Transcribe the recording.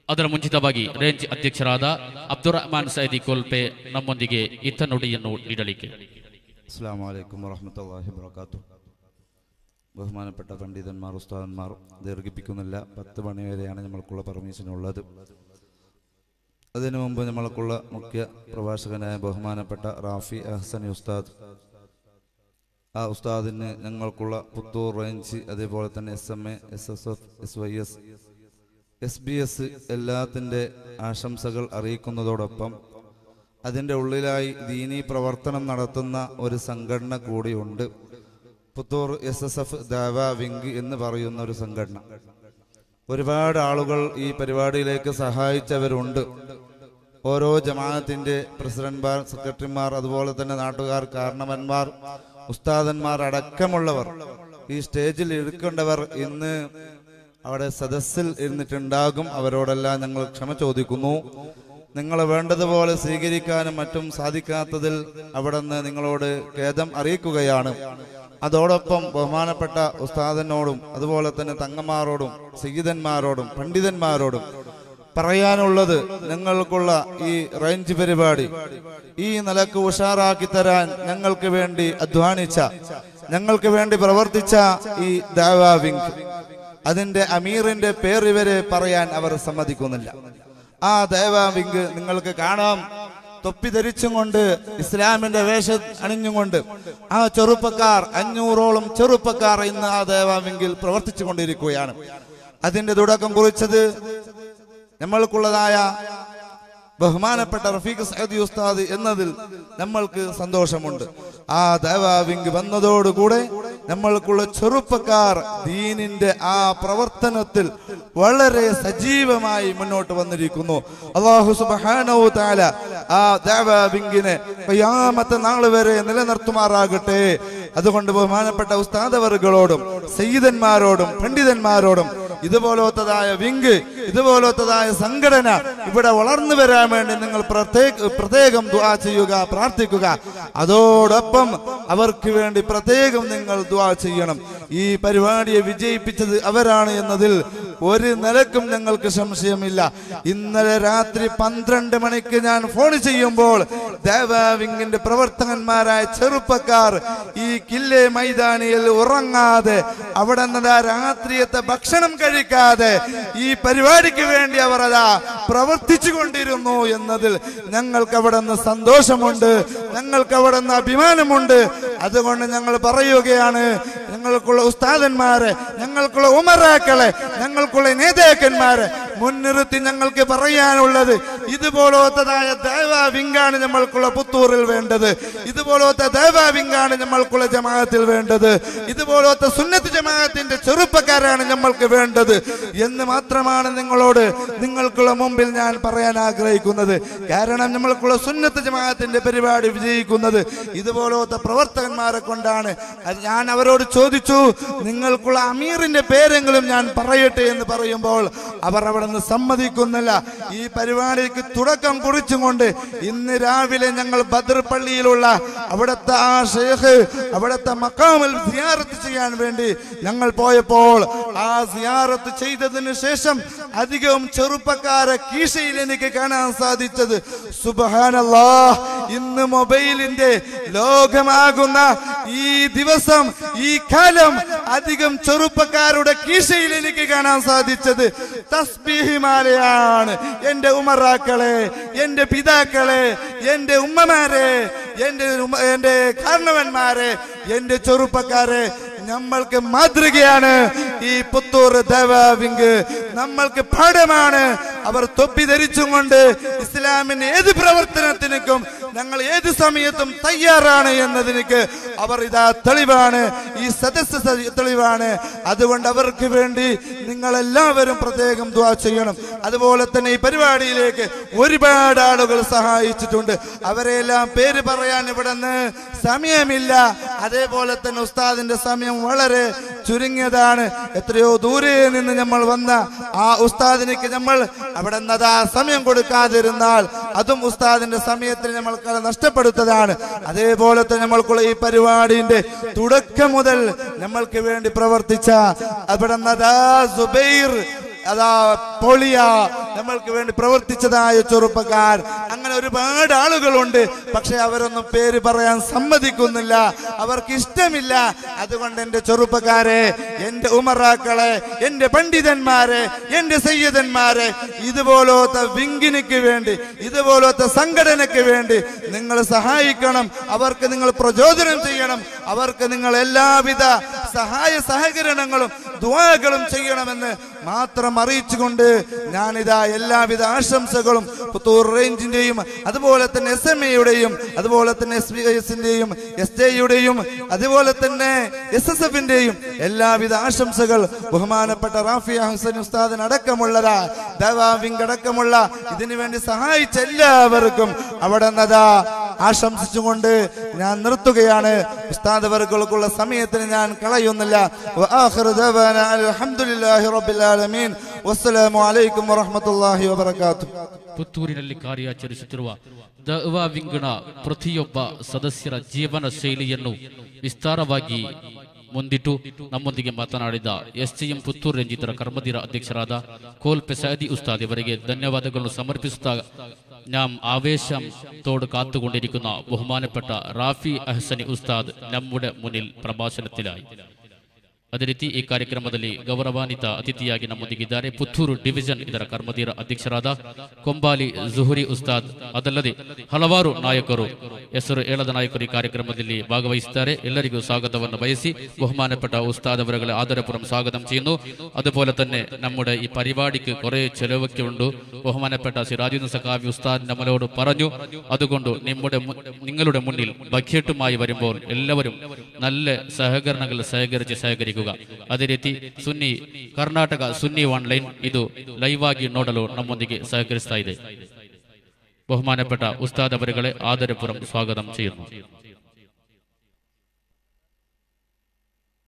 ಅದರ ಮುಂಚಿತವಾಗಿ ರೇಂಜ್ ಅಧ್ಯಕ್ಷರಾದ ಅಬ್ದುರಹಮಾನ್ ಸೈದಿ ಕೋಲ್ಪೆ ನಮ್ಮೊಂದಿಗೆ ಇತ್ತನುಡಿಯನ್ನು ನೀಡಲಿಕ್ಕೆ അസ്സാം വലൈക്കും വറഹമത്തല്ലാഹി വർക്കാത്തു ബഹുമാനപ്പെട്ട പണ്ഡിതന്മാർ ഉസ്താദന്മാർ ദീർഘിപ്പിക്കുന്നില്ല പത്ത് മണി വരെയാണ് നമ്മൾക്കുള്ള പെർമിഷൻ ഉള്ളത് അതിനു മുമ്പ് നമ്മൾക്കുള്ള മുഖ്യ പ്രഭാഷകനായ ബഹുമാനപ്പെട്ട റാഫി അഹ്സനി ഉസ്താദ് ആ ഉസ്താദിന് ഞങ്ങൾക്കുള്ള പുത്തൂർ റേഞ്ച് അതേപോലെ തന്നെ S M A S S F S Y S S B S എല്ലാത്തിൻ്റെ ആശംസകൾ അറിയിക്കുന്നതോടൊപ്പം അതിൻ്റെ ഉള്ളിലായി ദീനീ പ്രവർത്തനം നടത്തുന്ന ഒരു സംഘടന കൂടിയുണ്ട് Puthur S S F Dawa wing എന്ന് പറയുന്ന ഒരു സംഘടന ഒരുപാട് ആളുകൾ ഈ പരിപാടിയിലേക്ക് സഹായിച്ചവരുണ്ട് ഓരോ ജമാഅത്തിന്റെ പ്രസിഡന്റ്മാർ സെക്രട്ടറിമാർ അതുപോലെ തന്നെ നാട്ടുകാർ കാരണവന്മാർ ഉസ്താദന്മാർ അടക്കമുള്ളവർ ഈ സ്റ്റേജിൽ ഇരിക്കേണ്ടവർ ഇന്ന് അവിടെ സദസ്സിൽ ഇരുന്നിട്ടുണ്ടാകും അവരോടെല്ലാം ഞങ്ങൾ ക്ഷമ ചോദിക്കുന്നു നിങ്ങൾ വേണ്ടതുപോലെ സ്വീകരിക്കാനും മറ്റും സാധിക്കാത്തതിൽ അവിടെ നിന്ന് നിങ്ങളോട് ഖേദം അറിയിക്കുകയാണ് അതോടൊപ്പം ബഹുമാനപ്പെട്ട ഉസ്താദനോടും അതുപോലെ തന്നെ തങ്ങന്മാരോടും സീതന്മാരോടും പണ്ഡിതന്മാരോടും പറയാനുള്ളത് ഞങ്ങൾക്കുള്ള ഈ റേഞ്ച് പരിപാടി ഈ നിലക്ക് ഉഷാറാക്കി തരാൻ ഞങ്ങൾക്ക് വേണ്ടി അധ്വാനിച്ച ഞങ്ങൾക്ക് വേണ്ടി പ്രവർത്തിച്ച ഈ ദാവാ വിങ് അതിന്റെ അമീറിന്റെ പേര് ഇവരെ പറയാൻ അവർ സമ്മതിക്കുന്നില്ല ആ ദേവാ വിങ് നിങ്ങൾക്ക് കാണാം തൊപ്പി ധരിച്ചും കൊണ്ട് ഇസ്ലാമിന്റെ വേഷം അണിഞ്ഞും കൊണ്ട് ആ ചെറുപ്പക്കാർ അഞ്ഞൂറോളം ചെറുപ്പക്കാർ ഇന്ന് ആ ദേവാ വിങ്കിൽ പ്രവർത്തിച്ചു കൊണ്ടിരിക്കുകയാണ് അതിന്റെ തുടക്കം കുറിച്ചത് നമ്മൾക്കുള്ളതായ ബഹുമാനപ്പെട്ട റഫീഖ് സയ്യിദ് ഉസ്താദ് എന്നതിൽ നമ്മൾക്ക് സന്തോഷമുണ്ട് ആ ദേവാവിങ്ക് വന്നതോടുകൂടെ നമ്മൾക്കുള്ള ചെറുപ്പക്കാർ ദീനിന്റെ ആ പ്രവർത്തനത്തിൽ വളരെ സജീവമായി മുന്നോട്ട് വന്നിരിക്കുന്നു അള്ളാഹു സുബ്ഹാനഹു തആല ആ ദേവാവിങ്കിനെ ഖിയാമത്ത് നാൾ വരെ നിലനിർത്തുമാറാകട്ടെ അതുകൊണ്ട് ബഹുമാനപ്പെട്ട ഉസ്താദവറുകളോടും സയ്യിദന്മാരോടും പണ്ഡിതന്മാരോടും ഇതുപോലത്തതായ വിങ്ക് ഇതുപോലത്തതായ സംഘടന ഇവിടെ വളർന്നു വരാൻ വേണ്ടി നിങ്ങൾ പ്രത്യേക പ്രത്യേകം ദുആ ചെയ്യുക പ്രാർത്ഥിക്കുക അതോടൊപ്പം അവർക്ക് വേണ്ടി പ്രത്യേകം നിങ്ങൾ ദുആ ചെയ്യണം ഈ പരിപാടിയെ വിജയിപ്പിച്ചത് അവരാണ് എന്നതിൽ ഒരു നിലക്കും ഞങ്ങൾക്ക് സംശയമില്ല ഇന്നലെ രാത്രി പന്ത്രണ്ട് മണിക്ക് ഞാൻ ഫോൺ ചെയ്യുമ്പോൾ ദേവാവിങ്ങിന്റെ പ്രവർത്തകന്മാരായ ചെറുപ്പക്കാർ ഈ കില്ലേ മൈതാനിയിൽ ഉറങ്ങാതെ അവിടെ നിന്ന് രാത്രിയത്തെ ഭക്ഷണം കഴിക്കാതെ ഈ പരിപാടിക്ക് വേണ്ടി അവർ അതാ പ്രവർത്തിച്ചു കൊണ്ടിരുന്നു എന്നതിൽ ഞങ്ങൾക്ക് അവിടെ നിന്ന് സന്തോഷമുണ്ട് ഞങ്ങൾക്ക് അവിടെ നിന്ന് അഭിമാനമുണ്ട് അതുകൊണ്ട് ഞങ്ങൾ പറയുകയാണ് ഞങ്ങൾക്കുള്ള ഉസ്താദന്മാരെ ഞങ്ങൾക്കുള്ള ഉമറാക്കളെ ഞങ്ങൾക്കുള്ള നേതാക്കന്മാരെ മുൻനിർത്തി ഞങ്ങൾക്ക് പറയാനുള്ളത് ഇതുപോലത്തതായ ദേവാ വിങ്കാണ് നമ്മൾക്കുള്ള പുത്തൂറിൽ വേണ്ടത് ഇതുപോലത്തെ ദേവാ വിങ്കാണ് നമ്മൾക്കുള്ള ജമാഅത്തിൽ വേണ്ടത് ഇതുപോലത്തെ സുന്നത്ത് ജമാഅത്തിന്റെ ചെറുപ്പക്കാരാണ് നമ്മൾക്ക് വേണ്ടത് എന്ന് മാത്രമാണ് നിങ്ങളോട് നിങ്ങൾക്കുള്ള മുമ്പിൽ ഞാൻ പറയാൻ ആഗ്രഹിക്കുന്നത് കാരണം നമ്മൾക്കുള്ള സുന്നത്ത് ജമാഅത്തിന്റെ പരിപാടി വിജയിക്കുന്നത് ഇതുപോലത്തെ പ്രവർത്തകന്മാരെ കൊണ്ടാണ് അത് ഞാൻ അവരോട് ചോദിച്ചു നിങ്ങൾക്കുള്ള അമീറിന്റെ പേരെങ്കിലും ഞാൻ പറയട്ടെ എന്ന് പറയുമ്പോൾ അവർ അവിടെ നിന്ന് സമ്മതിക്കുന്നില്ല ഈ പരിപാടിക്ക് തുടക്കം കുറിച്ചുകൊണ്ട് ഇന്ന് രാവിലെ ഞങ്ങൾ ബദർ പള്ളിയിലുള്ള അവിടുത്തെ ആ ഷേഖ് അവിടുത്തെ മക്കാമിൽ സിയാറത്ത് ചെയ്യാൻ വേണ്ടി ഞങ്ങൾ പോയപ്പോൾ ആ സിയാറത്ത് ചെയ്തതിന് ശേഷം അധികവും ചെറുപ്പക്കാരെ കീശയിൽ എനിക്ക് കാണാൻ സാധിച്ചത് സുബഹാനല്ലാ ഇന്ന് മൊബൈലിന്റെ ലോകമാകുന്ന ഈ ദിവസം ഈ കാലം അധികം ചെറുപ്പക്കാരുടെ കീശയിൽ എനിക്ക് കാണാൻ സാധിച്ചത് തസ്ബീഹിമാലയാണ് എന്റെ ഉമറാക്കളെ എന്റെ പിതാക്കളെ എന്റെ ഉമ്മമാരെ എന്റെ ഉമ്മ- എന്റെ കാരണവന്മാരെ എന്റെ ചെറുപ്പക്കാരെ നമ്മൾക്ക് മാതൃകയാണ് ഈ പുത്തൂർ ദേവാവിങ്ക് നമ്മൾക്ക് പാഠമാണ് അവർ തൊപ്പി ധരിച്ചും കൊണ്ട് ഇസ്ലാമിന്റെ ഏത് പ്രവർത്തനത്തിനും ഞങ്ങൾ ഏത് സമയത്തും തയ്യാറാണ് എന്നതിനേക്ക് അവർ ഇതാ തെളിവാണ് ഈ സദസ്സ് സ- തെളിവാണ് അതുകൊണ്ട് അവർക്ക് വേണ്ടി നിങ്ങൾ എല്ലാവരും പ്രത്യേകം ദ്വാ ചെയ്യണം അതുപോലെ തന്നെ ഈ പരിപാടിയിലേക്ക് ഒരുപാട് ആളുകൾ സഹായിച്ചിട്ടുണ്ട് അവരെല്ലാം പേര് പറയാൻ ഇവിടെ നിന്ന് സമയമില്ല അതേപോലെ തന്നെ ഉസ്താദിന്റെ സമയം വളരെ ചുരുങ്ങിയതാണ് എത്രയോ ദൂരെ നിന്ന് നമ്മൾ വന്ന ആ ഉസ്താദിനേക്ക് നമ്മൾ അവിടെ നിന്ന് അതാ സമയം കൊടുക്കാതിരുന്നാൽ അതും ഉസ്താദിന്റെ സമയത്തിന് നമ്മൾക്ക് നഷ്ടപ്പെടുത്തതാണ് അതേപോലെ തന്നെ നമ്മൾക്കുള്ള ഈ പരിപാടിന്റെ തുടക്കം മുതൽ നമ്മൾക്ക് വേണ്ടി പ്രവർത്തിച്ച അവിടെ നിന്ന് അതാ സുബൈർ അതാ പൊളിയ നമ്മൾക്ക് വേണ്ടി പ്രവർത്തിച്ചതായ ചെറുപ്പക്കാർ അങ്ങനെ ഒരുപാട് ആളുകളുണ്ട് പക്ഷെ അവരൊന്നും പേര് പറയാൻ സമ്മതിക്കുന്നില്ല അവർക്ക് ഇഷ്ടമില്ല അതുകൊണ്ട് എന്റെ ചെറുപ്പക്കാരെ എന്റെ ഉമറാക്കളെ എന്റെ പണ്ഡിതന്മാരെ എന്റെ സയ്യദന്മാരെ ഇതുപോലത്തെ വിങ്കിനിക്ക് വേണ്ടി ഇതുപോലത്തെ സംഘടനയ്ക്ക് വേണ്ടി നിങ്ങൾ സഹായിക്കണം അവർക്ക് നിങ്ങൾ പ്രചോദനം ചെയ്യണം അവർക്ക് നിങ്ങൾ എല്ലാവിധ സഹായ സഹകരണങ്ങളും ദുആകളും ചെയ്യണമെന്ന് മാത്രം അറിയിച്ചുകൊണ്ട് ഞാനിതാ എല്ലാവിധ ആശംസകളും പുത്തൂർ റേഞ്ചിന്റെയും അതുപോലെ തന്നെ എസ് എം എയുടെയും അതുപോലെ തന്നെ എസ് ബി എസിന്റെയും എസ് ജെയുടെയും അതുപോലെ തന്നെ എസ് എസ് എഫിന്റെയും എല്ലാവിധ ആശംസകൾ ബഹുമാനപ്പെട്ട റാഫി ഹസൻ ഉസ്താദിന് അടക്കമുള്ളതാ ദവാവിംഗ് അടക്കമുള്ള ഇതിനു വേണ്ടി സഹായിച്ച എല്ലാവർക്കും അവിടെ നദാ ആശംസിച്ചുകൊണ്ട് ഞാൻ നിർത്തുകയാണ് ഉസ്താദ് വർക്കുള്ള സമയത്തിന് ഞാൻ കളയുന്നില്ല വആഖിറു ദഅവാന അൽഹംദുലില്ലാഹി റബ്ബിൽ ആലമീൻ വസ്സലാമു അലൈക്കും ವರಹಮತುಲ್ಲಾಹಿ ವಬರಕಾತು ಪುತ್ತೂರಿನಲ್ಲಿ ಕಾರ್ಯಾಚರಿಸುತ್ತಿರುವ ದವಾ ವಿಂಗಣ ಪ್ರತಿಯೊಬ್ಬ ಸದಸ್ಯರ ಜೀವನ ಶೈಲಿಯನ್ನು ವಿಸ್ತಾರವಾಗಿ ಮುಂದಿಟ್ಟು ನಮ್ಮೊಂದಿಗೆ ಮಾತನಾಡಿದ ಎಸ್ ಟಿ ಎಂ ಪುತ್ತೂರು ರಂಜಿತರ ಕರ್ಮದೀರ ಅಧ್ಯಕ್ಷರಾದ ಕೋಲ್ಪೆ ಸಯದಿ ಉಸ್ತಾದ್ ಇವರಿಗೆ ಧನ್ಯವಾದಗಳನ್ನು ಸಮರ್ಪಿಸುತ್ತಾ നാം ആവേശത്തോട് കാത്തുകൊണ്ടിരിക്കുന്ന ബഹുമാനപ്പെട്ട റാഫി അഹ്സനി ഉസ്താദ് നമ്മുടെ മുന്നിൽ പ്രഭാഷണത്തിലായി ಅದೇ ರೀತಿ ಈ ಕಾರ್ಯಕ್ರಮದಲ್ಲಿ ಗೌರವಾನ್ವಿತ ಅತಿಥಿಯಾಗಿ ನಮ್ಮೊಂದಿಗಿದ್ದಾರೆ ಪುತ್ತೂರು ಡಿವಿಷನ್ ಇದರ ಕರ್ಮದೀರ ಅಧ್ಯಕ್ಷರಾದ ಕೊಂಬಾಲಿ ಜುಹುರಿ ಉಸ್ತಾದ್ ಅದಲ್ಲದೆ ಹಲವಾರು ನಾಯಕರು ಹೆಸರು ಹೇಳದ ನಾಯಕರು ಈ ಕಾರ್ಯಕ್ರಮದಲ್ಲಿ ഭാഗവഹിಸಿದ್ದಾರೆ ಎಲ್ಲರಿಗೂ സ്വാഗതವನ್ನು ಬಯಸಿ ബഹുമാനപ്പെട്ട ഉസ്താദ് അവരുകളെ ആദരപൂർവ്വം സ്വാഗതം ചെയ്യുന്നു അതുപോലെ തന്നെ നമ്മുടെ ഈ പരിപാടിക്ക് കുറെ ചെലവൊക്കെ ഉണ്ട് ബഹുമാനപ്പെട്ട സിറാജുദ്ദീൻ സഖാവി ഉസ്താദ് നമ്മളോട് പറഞ്ഞു അതുകൊണ്ട് നമ്മുടെ മു- നിങ്ങളുടെ മുന്നിൽ ബഡ്ജറ്റുമായി വരുമ്പോൾ എല്ലാവരും നല്ല സഹകരണങ്ങൾ സഹകരിച്ച് ಸಹಕರಿക്കുക ಅದೇ ರೀತಿ ಸುನ್ನಿ ಕರ್ನಾಟಕ ಸುನ್ನಿ ಆನ್ಲೈನ್ ಇದು ಲೈವ್ ಆಗಿ ನೋಡಲು ನಮ್ಮೊಂದಿಗೆ ಸಹಕರಿಸ್ತಾ ಇದೆ ಬಹುಮಾನപ്പെട്ട ಉಸ್ತಾದ್ ಅವರುಗಳೇ ಆದರಪುರಂ ಸ್ವಾಗತಂ ചെയ്യുന്നു